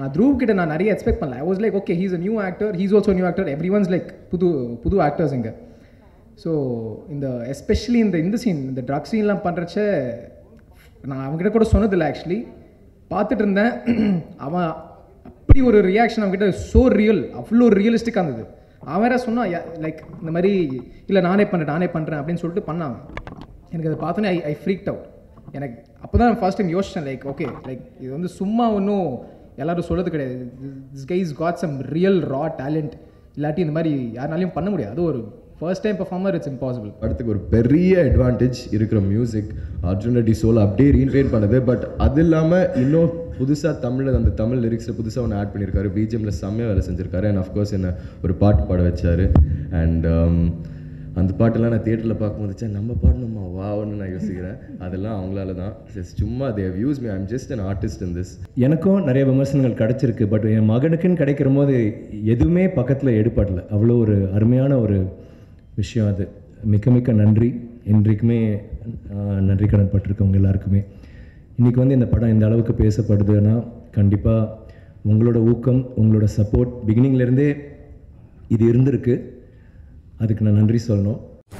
நான் த்ரூவ் கிட்ட நான் நிறைய எக்ஸ்பெக்ட் பண்ணல I was like okay he's a new actor he's also new actor everyone's like புது புது ஆக்டர்ஸ் இங்கே ஸோ இந்த எஸ்பெஷலி இந்த இந்த சீன் இந்த ட்ரக் சீன்லாம் பண்ணுறச்ச நான் அவங்ககிட்ட கூட சொன்னதில்லை ஆக்சுவலி பார்த்துட்டு இருந்தேன் அவன் அப்படி ஒரு ரியாக்ஷன் அவன்கிட்ட ஸோ ரியல் அவ்வளோ ரியலிஸ்டிக்காக இருந்தது அவன் வேற சொன்னான் லைக் இந்த மாதிரி இல்லை நானே பண்ணுறேன் நானே பண்ணுறேன் அப்படின்னு சொல்லிட்டு பண்ணான் அவன். எனக்கு அதை பார்த்தோன்னே ஐ ஐ ஃப்ரீக்ட் அவுட் எனக்கு அப்போ தான் ஃபர்ஸ்ட் டைம் யோசிச்சேன் லைக் ஓகே லைக் இது வந்து சும்மா ஒன்றும் எல்லாரும் சொல்கிறது கிடையாது this guys got some real raw talent இல்லாட்டி இந்த மாதிரி யாருனாலையும் பண்ண முடியாது அது ஒரு first time performer it's impossible படத்துக்கு ஒரு பெரிய அட்வான்டேஜ் இருக்கிற மியூசிக் அர்ஜுன் ரெட்டி சோல் அப்படியே ரீன்ட்ரெயின் பண்ணுது பட் அது இல்லாமல் இன்னும் புதுசாக தமிழில் அந்த தமிழ் லிரிக்ஸில் புதுசாக ஒன்று ஆட் பண்ணியிருக்காரு பிஜிஎம்ல செம்மையாக வேலை செஞ்சிருக்காரு அண்ட் அஃப்கோர்ஸ் என்ன ஒரு பாட்டு பாட வச்சாரு அண்ட் அந்த பாட்டெல்லாம் நான் தியேட்டரில் பார்க்கும்போது ச்சே, நம்ம பாடணுமா வான்னு நான் யோசிக்கிறேன் அதெல்லாம் அவங்களால தான் Just சும்மா they use me I'm just an artist in this எனக்கும் நிறைய விமர்சனங்கள் கிடைச்சிருக்கு பட் என் மகனுக்குன்னு கிடைக்கிற போது எதுவுமே பக்கத்தில் எடுபடல அவ்வளோ ஒரு அருமையான ஒரு விஷயம் அது மிக்க மிக்க நன்றி இன்றைக்குமே ஆஹ், நன்றி கடன் பட்டிருக்கவங்க எல்லாருக்குமே இன்றைக்கி வந்து இந்த படம் இந்த அளவுக்கு பேசப்படுதுன்னா கண்டிப்பாக உங்களோட ஊக்கம் உங்களோட சப்போர்ட் பிகினிங்லேருந்தே இது இருந்திருக்கு அதுக்கு நான் நன்றி சொல்லணும்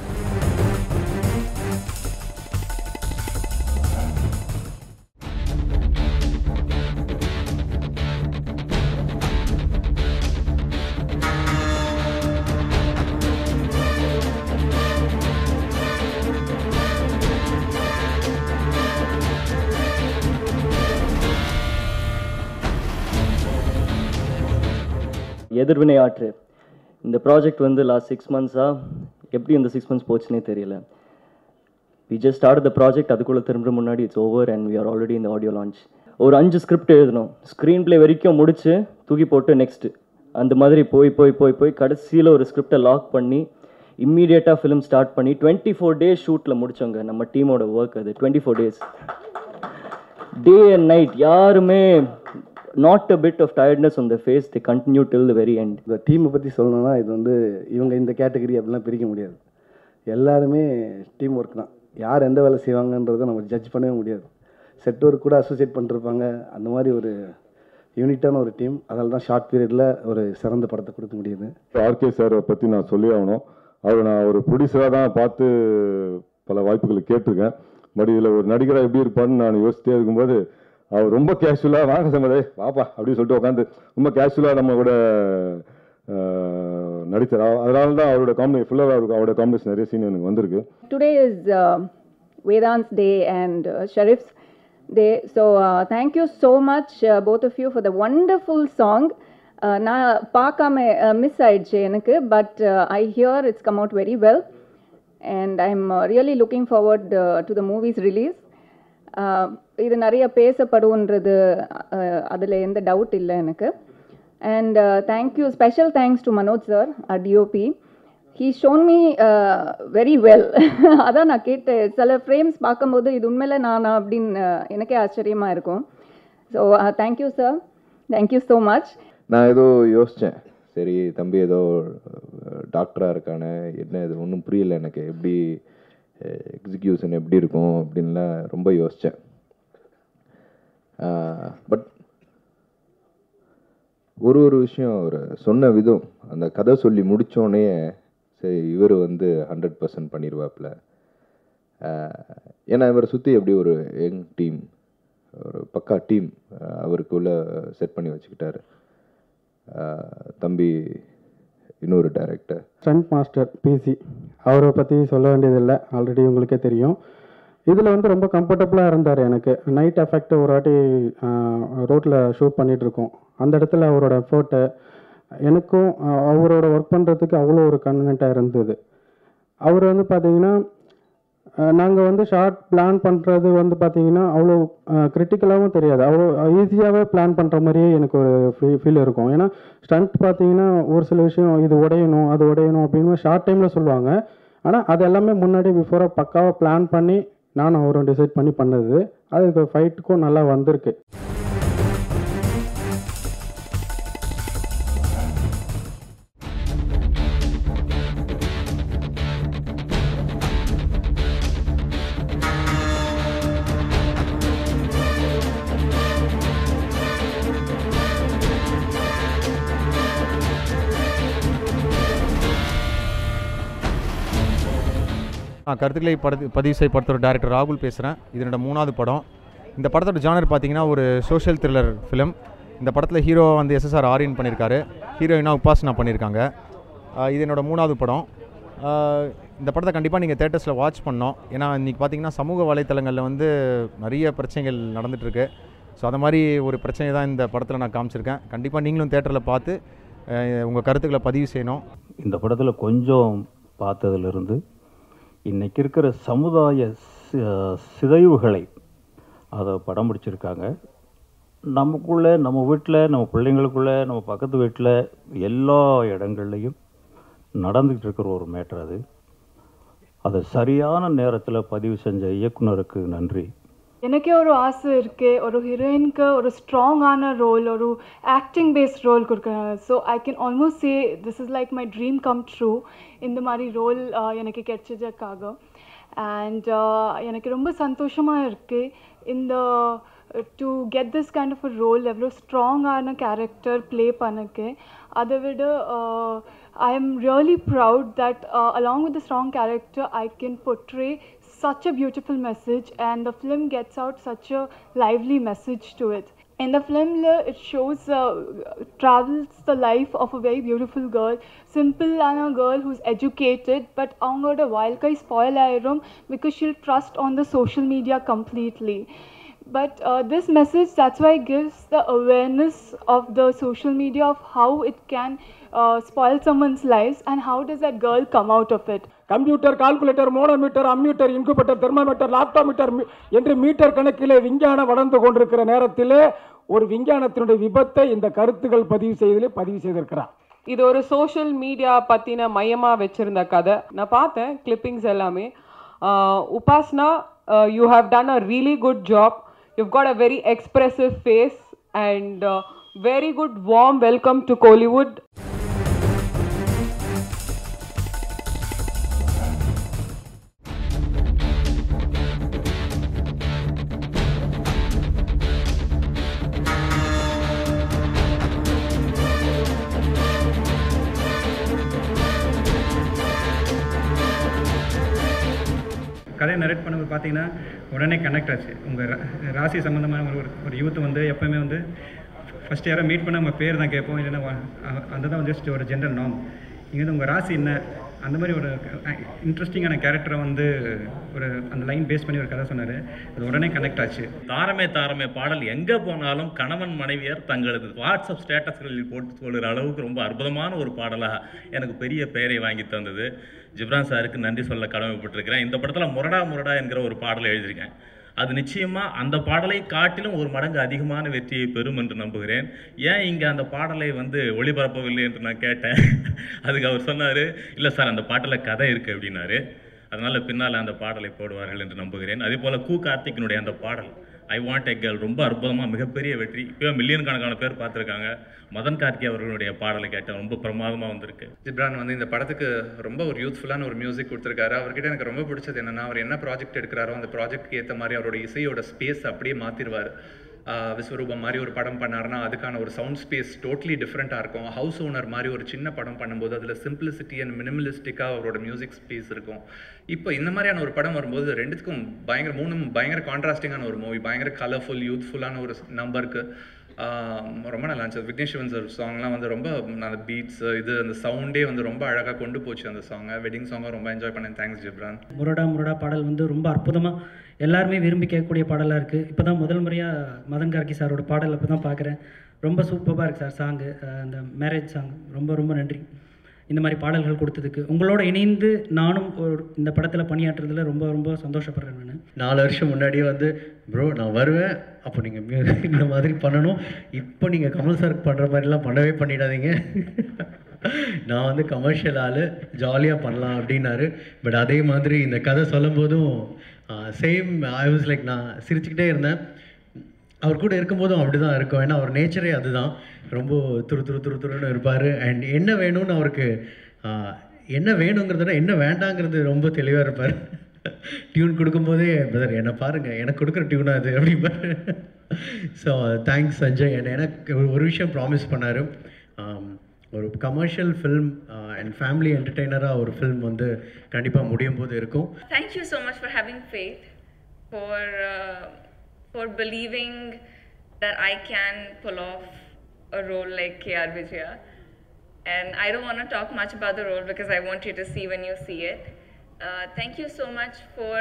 எதிர்வினை ஆற்று இந்த ப்ராஜெக்ட் வந்து லாஸ்ட் சிக்ஸ் மந்த்ஸாக எப்படி இந்த சிக்ஸ் மந்த்ஸ் போச்சுன்னே தெரியல we just start the project அதுக்குள்ளே திரும்ப முன்னாடி it's over and we are already இந்த ஆடியோ லான்ச் ஒரு அஞ்சு ஸ்கிரிப்ட் எழுதணும் ஸ்க்ரீன் ப்ளே வரைக்கும் முடிச்சு தூக்கி போட்டு நெக்ஸ்ட்டு அந்த மாதிரி போய் போய் போய் போய் கடைசியில் ஒரு ஸ்கிரிப்டை லாக் பண்ணி இம்மீடியட்டாக ஃபிலிம் ஸ்டார்ட் பண்ணி டுவெண்ட்டி ஃபோர் டேஸ் ஷூட்டில் முடிச்சோங்க நம்ம டீமோட ஒர்க் அது twenty four days day and night யாருமே not a bit of tiredness on the face they continue till the very end இந்த டீமை பற்றி சொல்லணும்னா இது வந்து இவங்க இந்த கேட்டகரி அப்படிலாம் பிரிக்க முடியாது எல்லாருமே டீம் ஒர்க் தான் யார் எந்த வேலை செய்வாங்கன்றதை நம்ம ஜட்ஜ் பண்ணவே முடியாது செட் ஒர்க் கூட அசோசியேட் பண்ணிருப்பாங்க அந்த மாதிரி ஒரு யூனிட்டான ஒரு டீம் அதனால தான் ஷார்ட் பீரியடில் ஒரு சிறந்த படத்தை கொடுக்க முடியுது ஆர்கே சாரை பற்றி நான் சொல்லி ஆகணும் அவர் நான் ஒரு ப்ரொடியூசராக தான் பார்த்து பல வாய்ப்புகளை கேட்டிருக்கேன் பட் இதில் ஒரு நடிகராக எப்படி இருப்பான்னு நான் யோசிச்சிட்டே இருக்கும்போது அவர் ரொம்ப கேஷுவலாக வாங்க சம்மதே வாப்பா அப்படின்னு சொல்லிட்டு உட்காந்து ரொம்ப கேஷுவலாக நம்ம கூட அஹ், நடித்தார் அவ- அதனால தான் அவரோட காமெடி ஃபுல்லாக அவருக்கு அவரோட காம்பினேஷன் நிறைய சீன் எனக்கு வந்திருக்கு Today is uh, Vedant's day and uh, Sharif's day. So uh, thank you so much, uh, both of you, for the wonderful song. Uh, நான் பார்க்காம மிஸ் ஆயிடுச்சு எனக்கு but I hear it's come out very well and I am really looking forward to the movie's release இது நிறைய பேசப்படுன்றது அதில் எந்த doubt இல்லை எனக்கு and thank you special thanks to Manoj sir DOP he shown me very well அதான் நான் கேட்டேன் சில ஃப்ரேம்ஸ் பார்க்கும்போது இது உண்மையில நானா அப்படின்னு uh, எனக்கே ஆச்சரியமாக இருக்கும் so thank you sir thank you so much நான் ஏதோ யோசித்தேன் சரி தம்பி ஏதோ டாக்டராக இருக்கானே என்ன இது ஒன்றும் புரியல எனக்கு எப்படி எக்ஸிக்யூஷன் எப்படி இருக்கும் அப்படின்லாம் ரொம்ப யோசித்தேன் பட் ஒரு ஒரு விஷயம் அவர் சொன்ன விதம் அந்த கதை சொல்லி முடித்தோடனே சரி இவர் வந்து ஹண்ட்ரட் பர்சன்ட் பண்ணிடுவாப்புல ஏன்னா இவரை சுற்றி எப்படி ஒரு யங் டீம் ஒரு பக்கா டீம் அவருக்குள்ள செட் பண்ணி வச்சுக்கிட்டாரு ஆஹ் தம்பி இன்னொரு டைரக்டர் ஸ்டண்ட் மாஸ்டர் பிசி அவரை பற்றி சொல்ல வேண்டியதில்லை ஆல்ரெடி உங்களுக்கே தெரியும் இதில் வந்து ரொம்ப கம்ஃபர்டபுளாக இருந்தார் எனக்கு நைட் எஃபெக்ட் ஒரு வாட்டி ரோட்டில் ஷூட் பண்ணிட்டு இருக்கோம் அந்த இடத்துல அவரோட எஃபர்ட்டு எனக்கும் ஆஹ், அவரோட ஒர்க் பண்ணுறதுக்கு அவ்வளோ ஒரு கன்வீனியண்ட்டாக இருந்தது அவர் வந்து பார்த்தீங்கன்னா நாங்கள் வந்து ஷார்ட் பிளான் பண்ணுறது வந்து பார்த்தீங்கன்னா அவ்வளோ கிரிட்டிக்கலாகவும் தெரியாது அவ்வளோ ஈஸியாகவே பிளான் பண்ணுற மாதிரியே எனக்கு ஒரு ஃபீ ஃபீல் இருக்கும் ஏன்னா ஸ்டண்ட் பார்த்தீங்கன்னா ஒரு சில விஷயம் இது உடையணும் அது உடையணும் அப்படின்னு ஷார்ட் டைமில் சொல்லுவாங்க ஆனால் அது எல்லாமே முன்னாடி பிஃபோராக பக்காவாக பிளான் பண்ணி நானும் அவரும் டிசைட் பண்ணி பண்ணது அதுக்கு ஃபைட்டுக்கும் நல்லா வந்திருக்கு நான் கருத்துக்களை படத்து பதிவு செய்யப்படுத்த ஒரு டேரக்டர் ராகுல் பேசுகிறேன் இது என்னோட மூணாவது படம் இந்த படத்தோட ஜானர் பார்த்தீங்கன்னா ஒரு சோஷியல் த்ரில்லர் ஃபிலிம் இந்த படத்தில் ஹீரோ வந்து எஸ்எஸ்ஆர் ஆரியன் பண்ணியிருக்காரு ஹீரோயினாக உபாசனா பண்ணியிருக்காங்க ஆஹ் இது என்னோட மூணாவது படம் ஆஹ் இந்த படத்தை கண்டிப்பாக நீங்கள் தேட்டர்ஸில் வாட்ச் பண்ணோம் ஏன்னா இன்றைக்கி பார்த்தீங்கன்னா சமூக வலைத்தளங்களில் வந்து நிறைய பிரச்சனைகள் நடந்துகிட்ருக்கு ஸோ அந்த மாதிரி ஒரு பிரச்சனை தான் இந்த படத்தில் நான் காமிச்சிருக்கேன் கண்டிப்பாக நீங்களும் தேட்டரில் பார்த்து உங்கள் கருத்துக்களை பதிவு செய்யணும் இந்த படத்தில் கொஞ்சம் பார்த்ததிலிருந்து இன்னைக்கு இருக்கிற சமுதாய சி- சிதைவுகளை அதை படம் பிடிச்சிருக்காங்க நமக்குள்ளே நம்ம வீட்டில் நம்ம பிள்ளைங்களுக்குள்ளே நம்ம பக்கத்து வீட்டில் எல்லா இடங்கள்லையும் நடந்துக்கிட்டு இருக்கிற ஒரு மேட்டர் அது அதை சரியான நேரத்தில் பதிவு செஞ்ச இயக்குனருக்கு நன்றி எனக்கே ஒரு ஆசை இருக்கு ஒரு ஹீரோயினுக்கு ஒரு ஸ்ட்ராங்கான ரோல் ஒரு ஆக்டிங் பேஸ்ட் ரோல் கொடுக்குறாங்க so I can almost say this is like my dream come true இந்த மாதிரி ரோல் எனக்கு கிடைச்சதுக்காக அண்ட் எனக்கு ரொம்ப சந்தோஷமாக இருக்குது இந்த to get this kind of a role எவ்வளோ ஸ்ட்ராங்கான கேரக்டர் ப்ளே பண்ணக்கு அதை விட I am really proud that along with the strong character I can portray such a beautiful message and the film gets out such a lively message to it. In the film, le- it shows, uh, travels the life of a very beautiful girl, simple and a girl who's educated, but அவங்களோட வாழ்க்கை spoil ஆயிரும் because she'll trust on the social media completely. But uh, this message, that's why it gives the awareness of the social media of how it can uh, spoil someone's lives and how does that girl come out of it. Computer calculator manometer ammeter incubator thermometer லாப்டாமீட்டர் என்று metre கணக்கிலே விஞ்ஞானம் வளர்ந்து கொண்டிருக்கிற நேரத்திலே ஒரு விஞ்ஞானத்தினுடைய விபத்தை இந்த கருத்துக்கள் பதிவு செய்ததிலே பதிவு செய்திருக்கிறார் இது ஒரு சோஷியல் மீடியா பற்றின மையமாக வச்சுருந்த கதை நான் பார்த்தேன் கிளிப்பிங்ஸ் எல்லாமே Upasna you have done a really good job you've got a very expressive face and very good warm welcome to Kollywood கதையை நரேட் பண்ணும்போது பார்த்தீங்கன்னா உடனே கனெக்ட் ஆச்சு உங்கள் ராசி சம்மந்தமான ஒரு ஒரு யூத் வந்து எப்போவுமே வந்து ஃபஸ்ட் யாரை மீட் பண்ண நம்ம பேர் தான் கேட்போம் இல்லைன்னா வ- அ- அந்த தான் ஜஸ்ட் ஒரு ஜென்ரல் நாம் இங்கே வந்து உங்கள் ராசி என்ன அந்த மாதிரி ஒரு இன்ட்ரெஸ்டிங்கான கேரக்டரை வந்து ஒரு அந்த லைன் பேஸ் பண்ணி ஒரு கதை சொன்னார் அது உடனே கனெக்ட் ஆச்சு தாரமே தாரமே பாடல் எங்கே போனாலும் கணவன் மனைவியர் தங்களது வாட்ஸ்அப் ஸ்டேட்டஸ்களில் போட்டு சொல்கிற அளவுக்கு ரொம்ப அற்புதமான ஒரு பாடலாக எனக்கு பெரிய பெயரை வாங்கி தந்தது ஜிப்ரான் சாருக்கு நன்றி சொல்ல கடமைப்பட்டிருக்கிறேன் இந்த படத்தில் முரடா முரடா என்கிற ஒரு பாடலை எழுதியிருக்கேன் அது நிச்சயமாக அந்த பாடலை காட்டிலும் ஒரு மடங்கு அதிகமான வெற்றியை பெறும் என்று நம்புகிறேன் ஏன் இங்கே அந்த பாடலை வந்து ஒளிபரப்பவில்லை என்று நான் கேட்டேன் அதுக்கு அவர் சொன்னார் இல்லை சார் அந்த பாட்டில் கதை இருக்குது அப்படின்னாரு அதனால் பின்னால் அந்த பாடலை போடுவார்கள் என்று நம்புகிறேன் அதே போல் கு கார்த்திக்கினுடைய அந்த பாடல் ஐ வாண்ட் எ கேர்ள் ரொம்ப அற்புதமாக மிகப்பெரிய வெற்றி இப்போ மில்லியன் கணக்கான பேர் பார்த்துருக்காங்க மதன் கார்கி அவர்களுடைய பாடலை கேட்டேன் ரொம்ப பிரமாதமாக வந்திருக்கு ஜிப்ரான் வந்து இந்த படத்துக்கு ரொம்ப ஒரு யூத்ஃபுல்லான ஒரு மியூசிக் கொடுத்துருக்காரு அவர்கிட்ட எனக்கு ரொம்ப பிடிச்சது என்னன்னா அவர் என்ன ப்ராஜெக்ட் எடுக்கிறாரோ அந்த ப்ராஜெக்ட்க்கு ஏற்ற மாதிரி அவரோட இசையோட ஸ்பேஸ் அப்படியே மாற்றிடுவார் விஸ்வரூபம் மாதிரி ஒரு படம் பண்ணாருன்னா அதுக்கான ஒரு சவுண்ட் ஸ்பேஸ் டோட்டலி டிஃப்ரெண்ட்டாக இருக்கும் ஹவுஸ் ஓனர் மாதிரி ஒரு சின்ன படம் பண்ணும்போது அதில் சிம்பிளிசிட்டி அண்ட் மினிமலிஸ்டிக்காக அவரோட மியூசிக் ஸ்பேஸ் இருக்கும் இப்போ இந்த மாதிரியான ஒரு படம் வரும்போது ரெண்டுத்துக்கும் பயங்கர மூணும் பயங்கர கான்ட்ராஸ்டிங்கான ஒரு மூவி பயங்கர கலர்ஃபுல் யூத்ஃபுல்லான ஒரு நம்பருக்கு ரொம்ப நல்லா இருந்துச்சு விக்னேஷ் சிவன் சார் சாங்லாம் வந்து ரொம்ப அந்த பீட்ஸ் இது அந்த சவுண்டே வந்து ரொம்ப அழகாக கொண்டு போச்சு அந்த சாங்கை வெட்டிங் சாங்கை ரொம்ப என்ஜாய் பண்ணேன் தேங்க்ஸ் ஜிப்ரான் முரடா முரடா பாடல் வந்து ரொம்ப அற்புதமாக எல்லாருமே விரும்பி கேட்கக்கூடிய பாடலாக இருக்குது இப்போ தான் முதல் முறையாக மதன் கார்கி சாரோட பாடல் இப்போ தான் பார்க்குறேன் ரொம்ப சூப்பராக இருக்குது சார் சாங்கு அந்த மேரேஜ் சாங் ரொம்ப ரொம்ப நன்றி இந்த மாதிரி பாடல்கள் கொடுத்ததுக்கு உங்களோட இணைந்து நானும் ஒரு இந்த படத்தில் பணியாற்றுறதுல ரொம்ப ரொம்ப சந்தோஷப்படுறேன் நான் நாலு வருஷம் முன்னாடியே வந்து ப்ரோ நான் வருவேன் அப்போ நீங்கள் இந்த மாதிரி பண்ணணும் இப்போ நீங்கள் கமல் சார் பண்ணுற மாதிரிலாம் பண்ணவே பண்ணிடாதீங்க நான் வந்து கமர்ஷியல் ஆள் ஜாலியாக பண்ணலாம் அப்படின்னாரு பட் அதே மாதிரி இந்த கதை சொல்லும் போதும் சேம் ஐ வாஸ் லைக் நான் சிரிச்சுக்கிட்டே இருந்தேன் அவர் கூட இருக்கும்போதும் அப்படி தான் இருக்கும் ஏன்னா அவர் நேச்சரே அதுதான் ரொம்ப துரு துரு துரு துருன்னு இருப்பார் அண்ட் என்ன வேணும்னு அவருக்கு ஆஹ், என்ன வேணுங்கிறத விட என்ன வேண்டாங்கிறது ரொம்ப தெளிவாக இருப்பார் டியூன் கொடுக்கும்போதே பிரதர் என்னை பாருங்கள் எனக்கு கொடுக்குற டியூனா அது அப்படிம்பாரு ஸோ தேங்க்ஸ் சஞ்சய் என்ன எனக்கு ஒரு- ஒரு விஷயம் ப்ராமிஸ் பண்ணார் ஒரு கமர்ஷியல் ஃபில்ம் அண்ட் ஃபேமிலி என்டர்டெய்னராக ஒரு ஃபில்ம் வந்து கண்டிப்பாக முடியும் போது இருக்கும் Thank you so much for having faith, for uh, for believing that I can pull off a role like KR Vijaya. And I don't want to talk much about the role because I want you to see when you see it. Uh, thank you so much for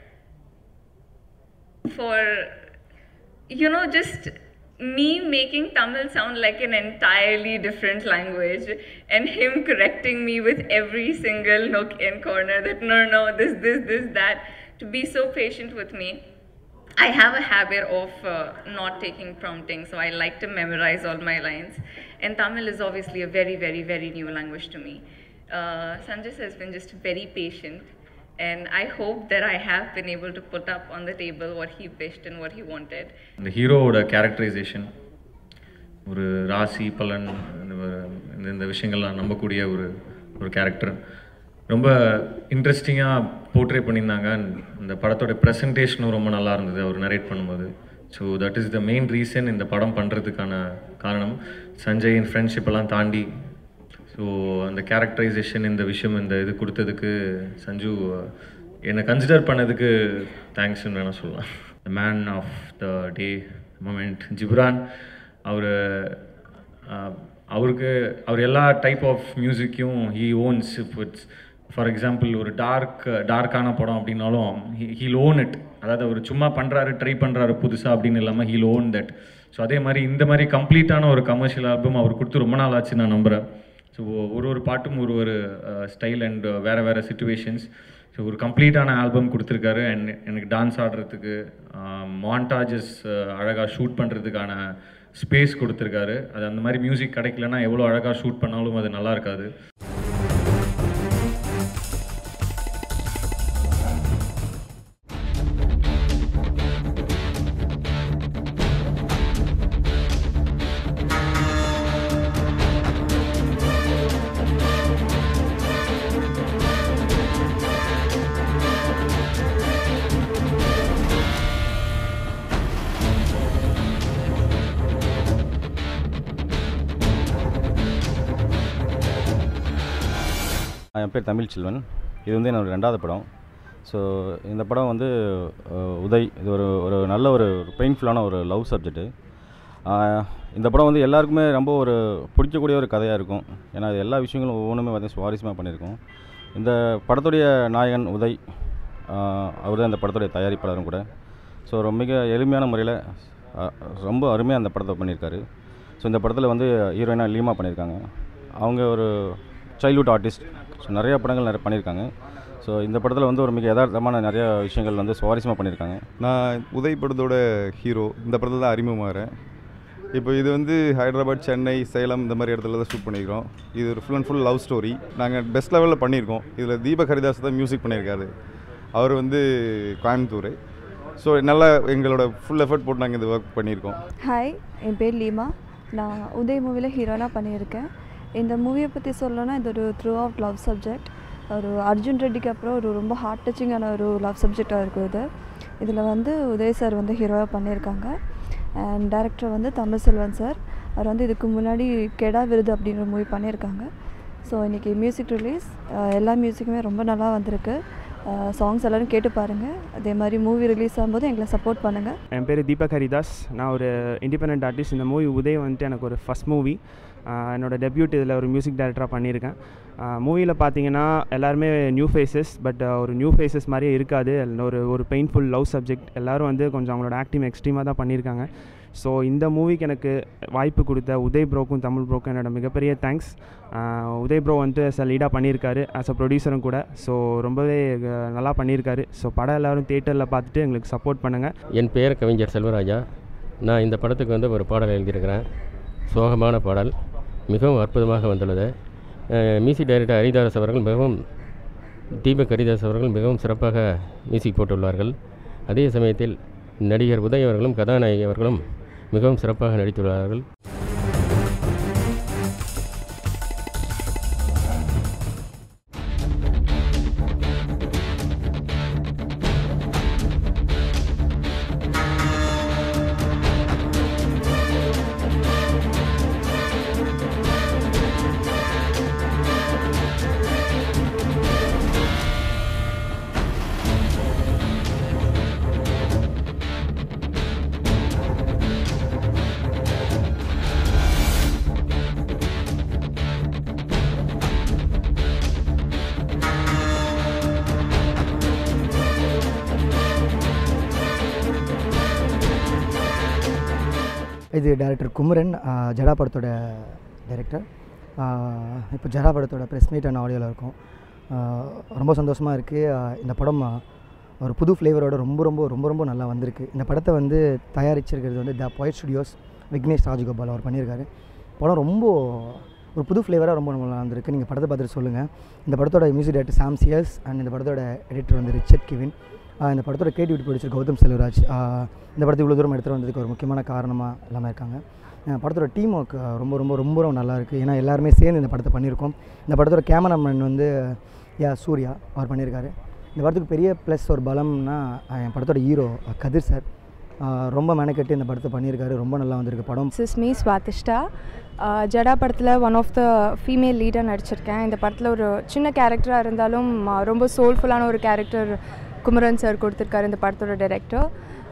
for you know just me making Tamil sound like an entirely different language and him correcting me with every single nook and corner that no no this this this that to be so patient with me I have a habit of uh, not taking prompting, so I like to memorize all my lines. And Tamil is obviously a very, very, very new language to me. Uh, Sanjay has been just very patient, and I hope that I have been able to put up on the table what he wished and what he wanted. இந்த ஹீரோவோட characterisation ஒரு ராசி பலன் இந்த இந்த இந்த விஷயங்கள்லாம் நம்பக்கூடிய ஒரு ஒரு கேரக்டர் ரொம்ப இன்ட்ரெஸ்டிங்காக போர்ட்ரே பண்ணியிருந்தாங்க And இந்த படத்தோட ப்ரெசன்டேஷனும் ரொம்ப நல்லா இருந்தது அவர் நரேட் பண்ணும்போது so that is the main reason இந்த படம் பண்ணுறதுக்கான காரணம் சஞ்சயின் ஃப்ரெண்ட்ஷிப் எல்லாம் தாண்டி ஸோ அந்த கேரக்டரைசேஷன் இந்த விஷயம் இந்த இது கொடுத்ததுக்கு சஞ்சு என்னை கன்சிடர் பண்ணதுக்கு தேங்க்ஸ்னு வேணால் சொல்லலாம் the man of the day moment Ghibran அவர் அவருக்கு அவர் எல்லா டைப் ஆஃப் மியூசிக்கையும் he owns it's for example ஒரு டார்க் டார்க்கான படம் அப்படின்னாலும் ஹீல் ஓன் இட் அதாவது அவர் சும்மா பண்ணுறாரு ட்ரை பண்ணுறாரு புதுசாக அப்படின்னு இல்லாமல் ஹீல் ஓன் தட் ஸோ அதே மாதிரி இந்த மாதிரி கம்ப்ளீட்டான ஒரு கமர்ஷியல் ஆல்பம் அவர் கொடுத்து ரொம்ப நாள் ஆச்சு நான் நம்புகிறேன் ஸோ ஒரு ஒரு பாட்டும் ஒரு ஒரு ஸ்டைல் அண்ட் வேறு வேறு சுச்சுவேஷன்ஸ் ஸோ ஒரு கம்ப்ளீட்டான ஆல்பம் கொடுத்துருக்காரு அண்ட் எனக்கு டான்ஸ் ஆடுறதுக்கு மாண்டாஜஸ் அழகாக ஷூட் பண்ணுறதுக்கான ஸ்பேஸ் கொடுத்துருக்காரு அது அந்த மாதிரி மியூசிக் கிடைக்கலன்னா எவ்வளோ அழகாக ஷூட் பண்ணாலும் அது நல்லா இருக்காது என் பேர் தமிழ் செல்வன் இது வந்து என்னோட ரெண்டாவது படம் ஸோ இந்த படம் வந்து அஹ், உதய் இது ஒரு ஒரு நல்ல ஒரு பெயின்ஃபுல்லான ஒரு லவ் சப்ஜெக்ட்டு இந்த படம் வந்து எல்லாருக்குமே ரொம்ப ஒரு பிடிக்கக்கூடிய ஒரு கதையாக இருக்கும் ஏன்னா இது எல்லா விஷயங்களும் ஒவ்வொன்றுமே வந்து சுவாரஸ்யமாக பண்ணியிருக்கோம் இந்த படத்துடைய நாயகன் உதய் அவர் தான் இந்த படத்துடைய தயாரிப்பாளரும் கூட ஸோ ரொம்ப மிக எளிமையான முறையில் ரொம்ப அருமையாக அந்த படத்தை பண்ணியிருக்காரு ஸோ இந்த படத்தில் வந்து ஹீரோயினாக லீமா பண்ணியிருக்காங்க அவங்க ஒரு சைல்ட்ஹுட் ஆர்டிஸ்ட் ஸோ நிறைய படங்கள் நிறைய பண்ணியிருக்காங்க ஸோ இந்த படத்தில் வந்து ஒரு மிக யதார்த்தமான நிறைய விஷயங்கள் வந்து சுவாரஸ்யமாக பண்ணியிருக்காங்க நான் உதய் படத்தோட ஹீரோ இந்த படத்தில் தான் அறிமுகமாகிறேன் இப்போ இது வந்து ஹைதராபாத் சென்னை சேலம் இந்த மாதிரி இடத்துல தான் ஷூட் பண்ணியிருக்கோம் இது ஒரு full and full love story நாங்கள் பெஸ்ட் லெவலில் பண்ணியிருக்கோம் இதில் தீபக் ஹரிதாஸ் தான் மியூசிக் பண்ணியிருக்காரு அவர் வந்து கோயம்புத்தூர் ஸோ நல்லா எங்களோட ஃபுல் எஃபர்ட் போட்டு நாங்கள் இந்த ஒர்க் பண்ணியிருக்கோம் ஹாய் என் பேர் லீமா நான் உதய் மூவியில் ஹீரோனாக பண்ணியிருக்கேன் இந்த மூவியை பற்றி சொல்லணும்னா இது ஒரு த்ரூ அவுட் லவ் சப்ஜெக்ட் ஒரு அர்ஜுன் ரெட்டிக்கு அப்புறம் ஒரு ரொம்ப ஹார்ட் டச்சிங்கான ஒரு லவ் சப்ஜெக்டாக இருக்கும் இது இதில் வந்து உதய் சார் வந்து ஹீரோவாக பண்ணியிருக்காங்க அண்ட் டேரக்டர் வந்து தமிழ் செல்வன் சார் அவர் வந்து இதுக்கு முன்னாடி கெடா விருது அப்படின்ற மூவி பண்ணியிருக்காங்க ஸோ இன்றைக்கி மியூசிக் ரிலீஸ் எல்லா மியூசிக்குமே ரொம்ப நல்லா வந்திருக்கு சாங்ஸ் எல்லோரும் கேட்டு பாருங்கள் அதே மாதிரி மூவி ரிலீஸ் ஆகும்போது எங்களை சப்போர்ட் பண்ணுங்கள் என் பேர் தீபக் ஹரிதாஸ் நான் ஒரு இண்டிபெண்ட் ஆர்டிஸ்ட் இந்த மூவி உதய் வந்துட்டு எனக்கு ஒரு ஃபஸ்ட் மூவி என்னோட டெபியூட் இதில் ஒரு மியூசிக் டைரக்டராக பண்ணியிருக்கேன் மூவியில் பார்த்தீங்கன்னா எல்லாருமே நியூ ஃபேஸஸ் பட் ஒரு நியூ ஃபேஸஸ் மாதிரியே இருக்காது அதுல ஒரு ஒரு பெயின்ஃபுல் லவ் சப்ஜெக்ட் எல்லோரும் வந்து கொஞ்சம் அவங்களோட ஆக்டிங் எக்ஸ்ட்ரீமாக தான் பண்ணியிருக்காங்க ஸோ இந்த மூவிக்கு எனக்கு வாய்ப்பு கொடுத்த உதய் ப்ரோக்கும் தமிழ் ப்ரோக்கும் என்னோட மிகப்பெரிய தேங்க்ஸ் உதய் ப்ரோ வந்துட்டு as a லீடாக பண்ணியிருக்காரு ஆஸ் அ ப்ரொடியூசரும் கூட ஸோ ரொம்பவே அஹ், நல்லா பண்ணியிருக்காரு ஸோ படம் எல்லோரும் தேட்டரில் பார்த்துட்டு எங்களுக்கு சப்போர்ட் பண்ணுங்கள் என் பெயர் கவிஞர் செல்வராஜா நான் இந்த படத்துக்கு வந்து ஒரு பாடல் எழுதியிருக்கிறேன் சோகமான பாடல் மிகவும் அற்புதமாக வந்துள்ளது மியூசிக் டைரக்டர் ஹரிதாஸ் அவர்கள் மிகவும் தீபக் ஹரிதாஸ் அவர்கள் மிகவும் சிறப்பாக மியூசிக் போட்டுள்ளார்கள் அதே சமயத்தில் நடிகர் உதய் அவர்களும் கதாநாயகி அவர்களும் மிகவும் சிறப்பாக நடித்துள்ளார்கள் இது டைரக்டர் குமரன் ஆஹ் ஜடா படத்தோட டைரக்டர் இப்போ ஜடா படத்தோட ப்ரெஸ் மீட் அண்ட் ஆடியோவில் இருக்கும் ஆஹ் ரொம்ப சந்தோஷமாக இருக்குது இந்த படம் ஆஹ் ஒரு புது ஃப்ளேவரோட ரொம்ப ரொம்ப ரொம்ப ரொம்ப நல்லா வந்திருக்கு இந்த படத்தை வந்து தயாரிச்சிருக்கிறது வந்து த பாய்ட் ஸ்டுடியோஸ் விக்னேஷ் ராஜகோபால் அவர் பண்ணியிருக்காரு படம் ரொம்ப ஒரு புது ஃப்ளேவராக ரொம்ப நல்லா வந்திருக்கு நீங்கள் படத்தை பார்த்துட்டு சொல்லுங்கள் இந்த படத்தோட மியூசிக் டைரக்டர் சாம் சியர்ஸ் அண்ட் இந்த படத்தோட எடிட்டர் வந்து ரிச்சர்ட் கிவின் ஆஹ் இந்த படத்தோட creativity producer Gautham Selvaraj ah இந்த படத்தை இவ்வளோ தூரம் எடுத்துகிட்டு வந்ததுக்கு ஒரு முக்கியமான காரணமாக எல்லாமே இருக்காங்க ஆஹ் படத்தோட டீம் ஒர்க் ரொம்ப ரொம்ப ரொம்ப ரொம்ப நல்லா இருக்குது ஏன்னா எல்லாருமே சேர்ந்து இந்த படத்தை பண்ணியிருக்கோம் இந்த படத்தோட கேமராமேன் வந்து யா சூர்யா அவர் பண்ணியிருக்காரு இந்த படத்துக்கு பெரிய ப்ளஸ் ஒரு பலம்னா ஆஹ் என் படத்தோட ஹீரோ கதிர் சார் ஆஹ் ரொம்ப மெனக்கெட்டு இந்த படத்தை பண்ணியிருக்காரு ரொம்ப நல்லா வந்திருக்கு படம் this is me Swadhishta ah Jada படத்தில் ஒன் ஆஃப் த ஃபீமேல் லீடாக நடிச்சிருக்கேன் இந்த படத்தில் ஒரு சின்ன கேரக்டராக இருந்தாலும் ஆஹ் ரொம்ப சோல்ஃபுல்லான ஒரு கேரக்டர் குமரன் சார் கொடுத்துருக்காரு இந்த படத்தோட டைரக்டர்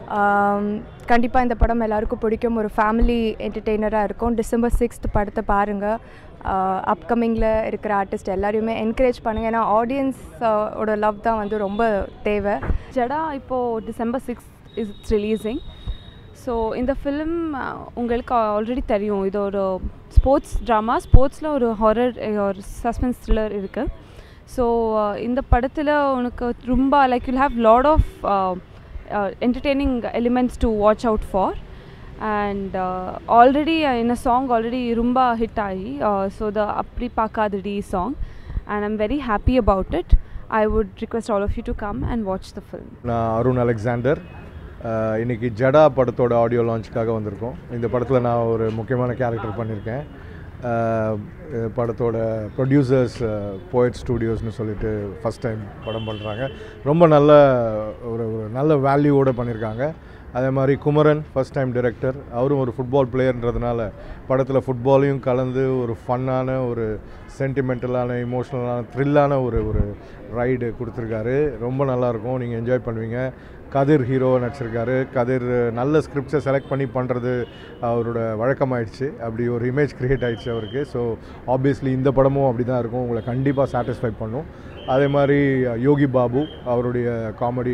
கண்டிப்பாக இந்த படம் எல்லாருக்கும் பிடிக்கும் ஒரு ஃபேமிலி என்டர்டெய்னராக இருக்கும் டிசம்பர் சிக்ஸ்த் படத்தை பாருங்கள் அப்கமிங்கில் இருக்கிற ஆர்டிஸ்ட் எல்லாரையுமே என்கரேஜ் பண்ணுங்கள் ஏன்னா ஆடியன்ஸ் ஓட லவ் தான் வந்து ரொம்ப தேவை ஜடா இப்போது December six is it's releasing so இந்த ஃபிலிம் உங்களுக்கு ஆல்ரெடி தெரியும் இது ஒரு ஸ்போர்ட்ஸ் ட்ராமா ஸ்போர்ட்ஸில் ஒரு ஹாரர் ஒரு சஸ்பென்ஸ் த்ரில்லர் இருக்குது ஸோ இந்த படத்தில் உனக்கு ரொம்ப like you'll have lot of entertaining elements to watch out for and already என்ன சாங் ஆல்ரெடி ரொம்ப ஹிட் ஆகி ஸோ த அப்படி பார்க்காதடி song and I'm very happy about it I would request all of you to come and watch the film நான் Arun Alexander அஹ் இன்னைக்கு ஜடா படத்தோட audio லான்ச்சுக்காக வந்திருக்கோம் இந்த படத்தில் நான் ஒரு முக்கியமான கேரக்டர் பண்ணியிருக்கேன் அஹ் இது படத்தோட ப்ரொடியூசர்ஸ் போயட் ஸ்டூடியோஸ்னு சொல்லிட்டு ஃபஸ்ட் டைம் படம் பண்ணுறாங்க ரொம்ப நல்ல ஒரு ஒரு நல்ல வேல்யூவோடு பண்ணியிருக்காங்க அதே மாதிரி குமரன் ஃபஸ்ட் டைம் டைரக்டர் அவரும் ஒரு ஃபுட்பால் பிளேயர்ன்றதுனால படத்தில் ஃபுட்பாலையும் கலந்து ஒரு ஃபன்னான ஒரு சென்டிமெண்டலான இமோஷ்னலான த்ரில்லான ஒரு ஒரு ரைடு கொடுத்துருக்காரு ரொம்ப நல்லாயிருக்கும் நீங்கள் என்ஜாய் பண்ணுவீங்க கதிர் ஹீரோ நடிச்சிருக்காரு கதிர் நல்ல ஸ்கிரிப்ட்ஸை செலக்ட் பண்ணி பண்ணுறது அவரோட வழக்கமாயிடுச்சு அப்படி ஒரு இமேஜ் க்ரியேட் ஆயிடுச்சு அவருக்கு ஸோ ஆப்வியஸ்லி இந்த படமும் அப்படி தான் இருக்கும் உங்களை கண்டிப்பாக சாட்டிஸ்ஃபை பண்ணும் அதே மாதிரி யோகி பாபு அவருடைய காமெடி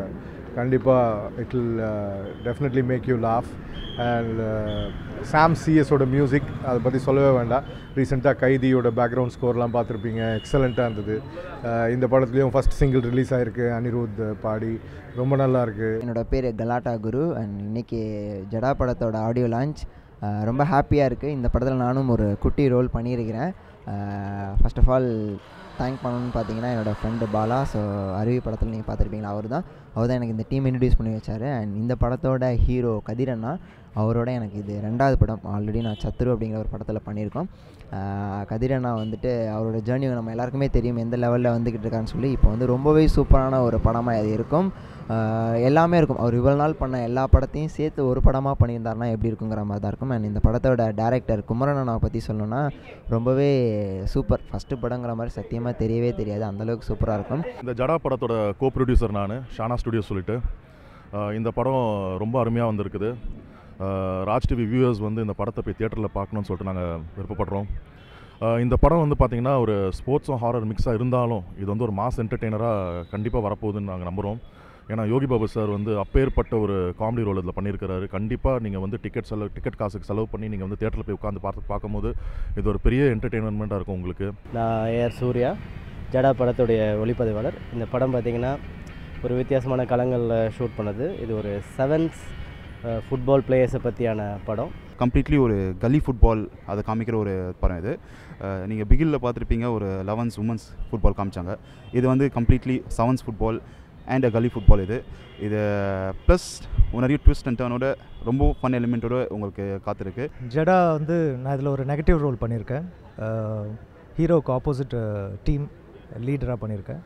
கண்டிப்பாக it will definitely make you laugh and Sam சிஎஸோட மியூசிக் அதை பற்றி சொல்லவே வேண்டாம் ரீசெண்டாக கைதியோட பேக்ரவுண்ட் ஸ்கோர்லாம் பார்த்துருப்பீங்க எக்ஸலண்ட்டாக இருந்தது அஹ் இந்த படத்துலேயும் ஃபஸ்ட் சிங்கிள் ரிலீஸ் ஆகிருக்கு அனிருத் பாடி ரொம்ப நல்லா இருக்கு என்னோட பேர் கலாட்டா குரு அண்ட் இன்னைக்கு ஜடா படத்தோட ஆடியோ லான்ச் ரொம்ப ஹாப்பியாக இருக்குது இந்த படத்தில் நானும் ஒரு குட்டி ரோல் பண்ணியிருக்கிறேன் ஃபர்ஸ்ட் ஆஃப் ஆல் தேங்க் பண்ணணும்னு பார்த்தீங்கன்னா என்னோடய ஃப்ரெண்டு பாலா ஸோ அருவி படத்தில் நீங்கள் பார்த்துருப்பீங்களா அவர் தான் அவர் தான் எனக்கு இந்த டீம் இன்ட்ரடியூஸ் பண்ணி வச்சார் அண்ட் இந்த படத்தோட ஹீரோ கதிரண்ணா அவரோட எனக்கு இது ரெண்டாவது படம் ஆல்ரெடி நான் சத்துரு அப்படிங்கிற ஒரு படத்தில் பண்ணியிருக்கோம் ஆஹ் கதிரண்ணா வந்துட்டு அவரோட ஜேர்னி நம்ம எல்லாருக்குமே தெரியும் எந்த லெவலில் வந்துக்கிட்டு இருக்கான்னு சொல்லி இப்போ வந்து ரொம்பவே சூப்பரான ஒரு படமாக அது இருக்கும் ஆஹ் எல்லாமே இருக்கும் அவர் இவ்வளோ நாள் பண்ண எல்லா படத்தையும் சேர்த்து ஒரு படமாக பண்ணியிருந்தாருன்னா எப்படி இருக்குங்கிற மாதிரி தான் இருக்கும் அண்ட் இந்த படத்தோட டேரக்டர் குமரன் அண்ணாவை பற்றி சொல்லணும்னா ரொம்பவே சூப்பர் ஃபஸ்ட்டு படங்கிற மாதிரி சத்தியமாக தெரியவே தெரியாது அந்தளவுக்கு சூப்பராக இருக்கும் இந்த ஜடா படத்தோட கோ ப்ரொடியூசர் நான் ஷானா ஸ்டுடியோ சொல்லிட்டு அஹ் இந்த படம் ரொம்ப அருமையாக வந்திருக்குது அஹ் ராஜ் டிவி வியூவர்ஸ் வந்து இந்த படத்தை போய் தியேட்டரில் பார்க்கணும்னு சொல்லிட்டு நாங்கள் விருப்பப்படுறோம் அஹ் இந்த படம் வந்து பார்த்திங்கன்னா ஒரு ஸ்போர்ட்ஸும் ஹாரர் மிக்ஸாக இருந்தாலும் இது வந்து ஒரு மாஸ் என்டர்டெய்னராக கண்டிப்பாக வரப்போகுதுன்னு நாங்கள் நம்புகிறோம் ஏன்னா யோகி பாபு சார் வந்து அப்பேற்பட்ட ஒரு காமெடி ரோல் இதில் பண்ணியிருக்கிறாரு கண்டிப்பாக நீங்கள் வந்து டிக்கெட் செலவு டிக்கெட் காசுக்கு செலவு பண்ணி நீங்கள் வந்து தேட்டரில் போய் உட்காந்து பார்த்து பார்க்கும்போது இது ஒரு பெரிய என்டர்டெயின்மெண்ட்டாக இருக்கும் உங்களுக்கு நான் ஏஆர் சூர்யா ஜடா படத்துடைய ஒளிப்பதிவாளர் இந்த படம் பார்த்திங்கன்னா ஒரு வித்தியாசமான களங்களில் ஷூட் பண்ணது இது ஒரு செவன்ஸ் ஃபுட்பால் பிளேயர்ஸை பற்றியான படம் கம்ப்ளீட்லி ஒரு கலி ஃபுட்பால் அதை காமிக்கிற ஒரு படம் இது நீங்கள் பிகிலில் பார்த்துருப்பீங்க ஒரு லெவன்ஸ் உமன்ஸ் ஃபுட்பால் காமிச்சாங்க இது வந்து completely sevens football and gully football இது இது ப்ளஸ் நிறைய ட்விஸ்ட் அண்ட் டர்னோட ரொம்ப ஃபன் எலிமெண்ட்டோட உங்களுக்கு காத்திருக்கு ஜடா வந்து நான் இதில் ஒரு நெகட்டிவ் ரோல் பண்ணியிருக்கேன் ஹீரோக்கு ஆப்போசிட் டீம் லீடராக பண்ணியிருக்கேன்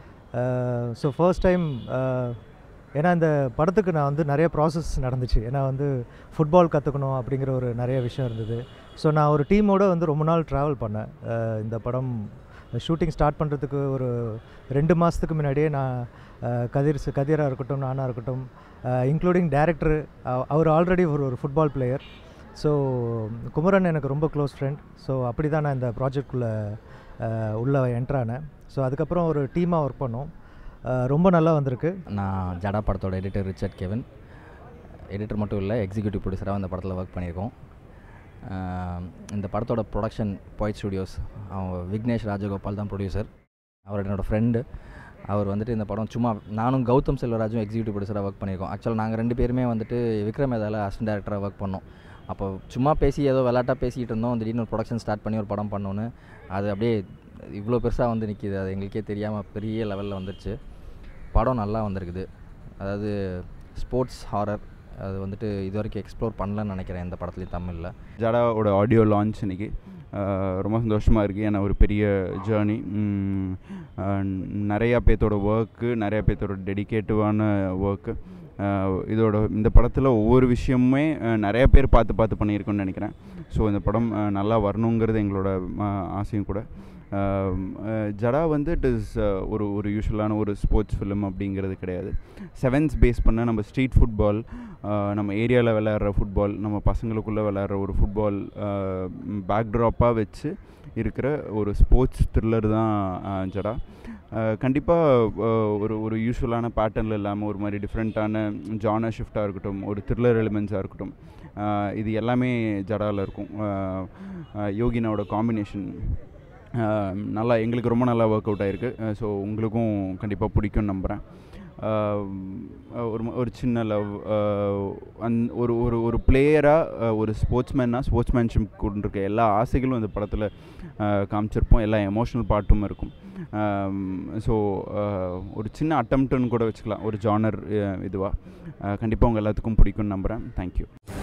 ஸோ ஃபர்ஸ்ட் டைம் ஏன்னா இந்த படத்துக்கு நான் வந்து நிறைய ப்ராசஸ் நடந்துச்சு ஏன்னா வந்து ஃபுட்பால் கற்றுக்கணும் அப்படிங்கிற ஒரு நிறைய விஷயம் இருந்தது ஸோ நான் ஒரு டீமோடு வந்து ரொம்ப நாள் ட்ராவல் பண்ணேன் அஹ் இந்த படம் ஷூட்டிங் ஸ்டார்ட் பண்ணுறதுக்கு ஒரு ரெண்டு மாதத்துக்கு முன்னாடியே நான் அஹ் கதிர் ச- கதிராக இருக்கட்டும் நானாக இருக்கட்டும் இன்க்ளூடிங் டேரக்டர் அவர் ஆல்ரெடி ஒரு ஒரு ஃபுட்பால் பிளேயர் ஸோ குமரன் எனக்கு ரொம்ப க்ளோஸ் ஃப்ரெண்ட் ஸோ அப்படி தான் நான் இந்த ப்ராஜெக்ட்குள்ளே உள்ளே என்ட்ரானேன் ஸோ அதுக்கப்புறம் ஒரு டீமாக ஒர்க் பண்ணோம் அஹ் ரொம்ப நல்லா வந்திருக்கு நான் ஜடா படத்தோட எடிட்டர் ரிச்சர்ட் கெவின் எடிட்டர் மட்டும் இல்லை எக்ஸிக்யூட்டிவ் ப்ரொடியூசராக இந்த படத்தில் ஒர்க் பண்ணியிருக்கோம் ஆஹ் இந்த படத்தோட ப்ரொடக்ஷன் பாய்ட் ஸ்டுடியோஸ் அவங்க விக்னேஷ் ராஜகோபால் தான் ப்ரொடியூசர் அவர் என்னோடய ஃப்ரெண்டு அவர் வந்துட்டு இந்த படம் சும்மா நானும் கௌதம் செல்வராஜும் எக்ஸிக்யூட்டிவ் ப்ரொடியூசராக ஒர்க் பண்ணியிருக்கோம் ஆக்சுவலாக நாங்கள் ரெண்டு பேருமே வந்துட்டு விக்ரம் வேதால அசிஸ்டன்ட் டேரக்டராக ஒர்க் பண்ணோம் அப்போ சும்மா பேசி ஏதோ விளாட்டா பேசிகிட்டு இருந்தோம் திடீர்னு ஒரு ப்ரொடக்ஷன் ஸ்டார்ட் பண்ணி ஒரு படம் பண்ணோன்னு அது அப்படியே இவ்வளோ பெருசாக வந்து நிற்கிது அது எங்களுக்கே தெரியாமல் பெரிய லெவலில் வந்துருச்சு படம் நல்லா வந்திருக்குது அதாவது ஸ்போர்ட்ஸ் ஹாரர் அது வந்துட்டு இது வரைக்கும் எக்ஸ்ப்ளோர் பண்ணலன்னு நினைக்கிறேன் இந்த படத்துலையும் தமிழில் ஜடாவோட ஆடியோ லான்ச் இன்னைக்கு அஹ் ரொம்ப சந்தோஷமாக இருக்குது ஏன்னா ஒரு பெரிய ஜேர்னி நிறையா பேர்த்தோட ஒர்க்கு நிறையா பேர்த்தோட டெடிகேட்டிவான ஒர்க்கு இதோட இந்த படத்தில் ஒவ்வொரு விஷயமுமே அஹ், நிறைய பேர் பார்த்து பார்த்து பண்ணியிருக்கோன்னு நினைக்கிறேன் ஸோ இந்த படம் அஹ், நல்லா வரணுங்கிறது எங்களோட அஹ், ஆசையும் கூட அஹ், அஹ், ஜடா வந்து இட் இஸ் ஒரு ஒரு யூஸ்வலான ஒரு ஸ்போர்ட்ஸ் ஃபிலிம் அப்படிங்கிறது கிடையாது செவன்ஸ் பேஸ் பண்ண நம்ம ஸ்ட்ரீட் ஃபுட்பால் நம்ம ஏரியாவில் விளையாடுற ஃபுட்பால் நம்ம பசங்களுக்குள்ளே விளையாடுற ஒரு ஃபுட்பால் பேக்ட்ராப்பாக வச்சு இருக்கிற ஒரு ஸ்போர்ட்ஸ் த்ரில்லர் தான் அஹ், ஜடா கண்டிப்பாக ஒரு ஒரு யூஸ்வலான பேட்டர்னில் இல்லாமல் ஒரு மாதிரி டிஃப்ரெண்ட்டான ஜானர் ஷிஃப்டாக இருக்கட்டும் ஒரு த்ரில்லர் எலிமெண்ட்ஸாக இருக்கட்டும் அஹ், இது எல்லாமே ஜடாவில் இருக்கும் அஹ், அஹ், யோகினாவோட காம்பினேஷன் நல்லா எங்களுக்கு ரொம்ப நல்லா ஒர்க் அவுட் ஆகிருக்கு ஸோ உங்களுக்கும் கண்டிப்பாக பிடிக்கும்னு நம்புகிறேன் ஒரு ம- ஒரு சின்ன லவ் அந் ஒரு ஒரு ஒரு பிளேயராக ஒரு ஸ்போர்ட்ஸ்மேனாக ஸ்போர்ட்ஸ்மேன்ஷிப் கொண்டு இருக்க எல்லா ஆசைகளும் இந்த படத்தில் காமிச்சிருப்போம் எல்லா எமோஷ்னல் பார்ட்டும் இருக்கும் ஸோ ஒரு சின்ன அட்டம்ப்ட்டுன்னு கூட வச்சுக்கலாம் ஒரு ஜானர் இதுவாக கண்டிப்பாக உங்கள் எல்லாத்துக்கும் பிடிக்கும்னு நம்புகிறேன் தேங்க்யூ